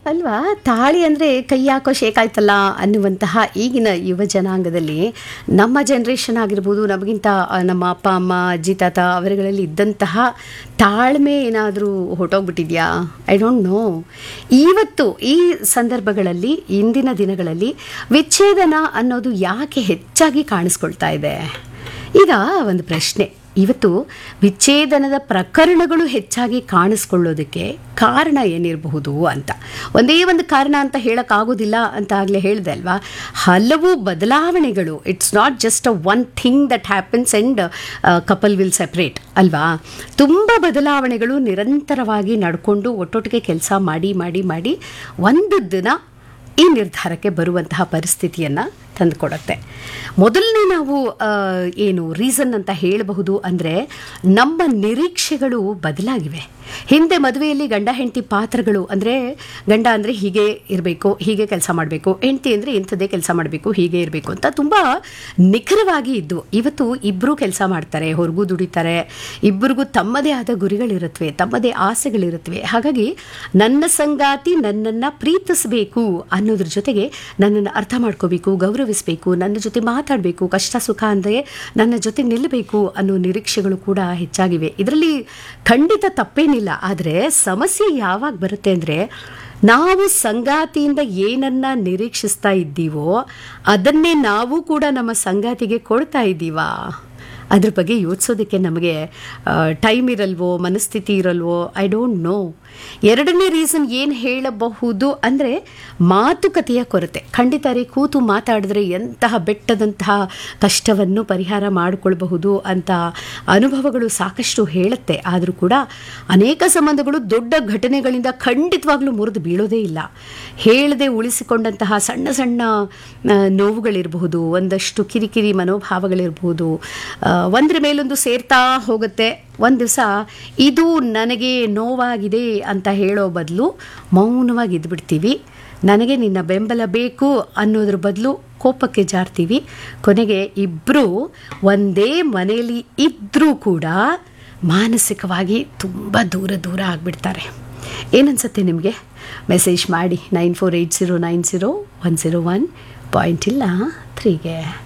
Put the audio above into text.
ಅಲ್ವಾ ತಾಳಿ ಅಂದರೆ ಕೈ ಯಾಕೋ ಶೇಕಾಯ್ತಲ್ಲ ಅನ್ನುವಂತಹ ಈಗಿನ ಯುವ ಜನಾಂಗದಲ್ಲಿ ನಮ್ಮ ಜನ್ರೇಷನ್ ಆಗಿರ್ಬೋದು ನಮಗಿಂತ ಆ, ನಮ್ಮ ಅಪ್ಪ ಅಮ್ಮ ಅಜ್ಜಿ ತಾತ ಅವರುಗಳಲ್ಲಿ ಇದ್ದಂತಹ ತಾಳ್ಮೆ ಏನಾದರೂ ಹೊಟ್ಟೋಗ್ಬಿಟ್ಟಿದ್ಯಾ ಐ ಡೋಂಟ್ ನೋ ಇವತ್ತು ಈ ಸಂದರ್ಭಗಳಲ್ಲಿ ಇಂದಿನ ದಿನಗಳಲ್ಲಿ ವಿಚ್ಛೇದನ ಅನ್ನೋದು ಯಾಕೆ ಹೆಚ್ಚಾಗಿ ಕಾಣಿಸ್ಕೊಳ್ತಾ ಇದೆ ಈಗ ಒಂದು ಪ್ರಶ್ನೆ ಇವತ್ತು ವಿಚ್ಛೇದನದ ಪ್ರಕರಣಗಳು ಹೆಚ್ಚಾಗಿ ಕಾಣಿಸ್ಕೊಳ್ಳೋದಕ್ಕೆ ಕಾರಣ ಏನಿರಬಹುದು ಅಂತ ಒಂದೇ ಒಂದು ಕಾರಣ ಅಂತ ಹೇಳೋಕ್ಕಾಗೋದಿಲ್ಲ ಅಂತ ಆಗಲೇ ಹೇಳಿದೆ ಅಲ್ವಾ ಹಲವು ಬದಲಾವಣೆಗಳು it's not just a one thing that happens and couple will separate ಅಲ್ವಾ ತುಂಬ ಬದಲಾವಣೆಗಳು ನಿರಂತರವಾಗಿ ನಡ್ಕೊಂಡು ಒಟ್ಟೊಟ್ಟಿಗೆ ಕೆಲಸ ಮಾಡಿ ಮಾಡಿ ಮಾಡಿ ಒಂದು ದಿನ ಈ ನಿರ್ಧಾರಕ್ಕೆ ಬರುವಂತಹ ಪರಿಸ್ಥಿತಿಯನ್ನು ತಂದುಕೊಡುತ್ತೆ ಮೊದಲನೇ ನಾವು ಆ, ಏನು ರೀಸನ್ ಅಂತ ಹೇಳಬಹುದು ಅಂದರೆ ನಮ್ಮ ನಿರೀಕ್ಷೆಗಳು ಬದಲಾಗಿವೆ ಹಿಂದೆ ಮದುವೆಯಲ್ಲಿ ಗಂಡ ಹೆಂಡತಿ ಪಾತ್ರಗಳು ಅಂದರೆ ಗಂಡ ಅಂದರೆ ಹೀಗೆ ಇರಬೇಕು ಹೀಗೆ ಕೆಲಸ ಮಾಡಬೇಕು ಹೆಂಡತಿ ಅಂದರೆ ಇಂಥದ್ದೇ ಕೆಲಸ ಮಾಡಬೇಕು ಹೀಗೆ ಇರಬೇಕು ಅಂತ ತುಂಬ ನಿಖರವಾಗಿ ಇದ್ದು ಇವತ್ತು ಇಬ್ಬರು ಕೆಲಸ ಮಾಡ್ತಾರೆ ಹೊರಗೂ ದುಡಿತಾರೆ ಇಬ್ಬರಿಗೂ ತಮ್ಮದೇ ಆದ ಗುರಿಗಳಿರುತ್ತವೆ ತಮ್ಮದೇ ಆಸೆಗಳಿರುತ್ತವೆ ಹಾಗಾಗಿ ನನ್ನ ಸಂಗಾತಿ ನನ್ನನ್ನು ಪ್ರೀತಿಸಬೇಕು ಅನ್ನೋದ್ರ ಜೊತೆಗೆ ನನ್ನನ್ನು ಅರ್ಥ ಮಾಡ್ಕೋಬೇಕು ಗೌರವಿಸಬೇಕು ನನ್ನ ಜೊತೆ ಮಾತಾಡಬೇಕು ಕಷ್ಟ ಸುಖ ಅಂದರೆ ನನ್ನ ಜೊತೆ ನಿಲ್ಲಬೇಕು ಅನ್ನೋ ನಿರೀಕ್ಷೆಗಳು ಕೂಡ ಹೆಚ್ಚಾಗಿವೆ ಇದರಲ್ಲಿ ಖಂಡಿತ ತಪ್ಪೇನಿಲ್ಲ ಆದರೆ ಸಮಸ್ಯೆ ಯಾವಾಗ ಬರುತ್ತೆ ಅಂದರೆ ನಾವು ಸಂಗಾತಿಯಿಂದ ಏನನ್ನ ನಿರೀಕ್ಷಿಸ್ತಾ ಇದ್ದೀವೋ ಅದನ್ನೇ ನಾವು ಕೂಡ ನಮ್ಮ ಸಂಗಾತಿಗೆ ಕೊಡ್ತಾ ಇದ್ದೀವಾ ಅದ್ರ ಬಗ್ಗೆ ಯೋಚಿಸೋದಕ್ಕೆ ನಮಗೆ ಟೈಮ್ ಇರಲ್ವೋ ಮನಸ್ಥಿತಿ ಇರಲ್ವೋ ಐ ಡೋಂಟ್ ನೋ ಎರಡನೇ ರೀಸನ್ ಏನು ಹೇಳಬಹುದು ಅಂದರೆ ಮಾತುಕತೆಯ ಕೊರತೆ ಖಂಡಿತ ರೀ ಕೂತು ಮಾತಾಡಿದ್ರೆ ಎಂತಹ ಬೆಟ್ಟದಂತಹ ಕಷ್ಟವನ್ನು ಪರಿಹಾರ ಮಾಡಿಕೊಳ್ಬಹುದು ಅಂತ ಅನುಭವಗಳು ಸಾಕಷ್ಟು ಹೇಳುತ್ತೆ ಆದರೂ ಕೂಡ ಅನೇಕ ಸಂಬಂಧಗಳು ದೊಡ್ಡ ಘಟನೆಗಳಿಂದ ಖಂಡಿತವಾಗ್ಲೂ ಮುರಿದು ಬೀಳೋದೇ ಇಲ್ಲ ಹೇಳದೆ ಉಳಿಸಿಕೊಂಡಂತಹ ಸಣ್ಣ ಸಣ್ಣ ಆ, ನೋವುಗಳಿರಬಹುದು ಒಂದಷ್ಟು ಕಿರಿಕಿರಿ ಮನೋಭಾವಗಳಿರಬಹುದು ಆ, ಒಂದ್ರ ಮೇಲೊಂದು ಸೇರ್ತಾ ಹೋಗುತ್ತೆ ಒಂದು ದಿವಸ ಇದು ನನಗೆ ನೋವಾಗಿದೆ ಅಂತ ಹೇಳೋ ಬದಲು ಮೌನವಾಗಿ ಇದ್ಬಿಡ್ತೀವಿ ನನಗೆ ನಿನ್ನ ಬೆಂಬಲ ಬೇಕು ಅನ್ನೋದ್ರ ಬದಲು ಕೋಪಕ್ಕೆ ಜಾರ್ತೀವಿ ಕೊನೆಗೆ ಇಬ್ಬರು ಒಂದೇ ಮನೆಯಲ್ಲಿ ಇದ್ದರೂ ಕೂಡ ಮಾನಸಿಕವಾಗಿ ತುಂಬ ದೂರ ದೂರ ಆಗಿಬಿಡ್ತಾರೆ ಏನನ್ಸುತ್ತೆ ನಿಮಗೆ ಮೆಸೇಜ್ ಮಾಡಿ nine four eight zero nine zero one zero one point ಇಲ್ಲ ತ್ರೀಗೆ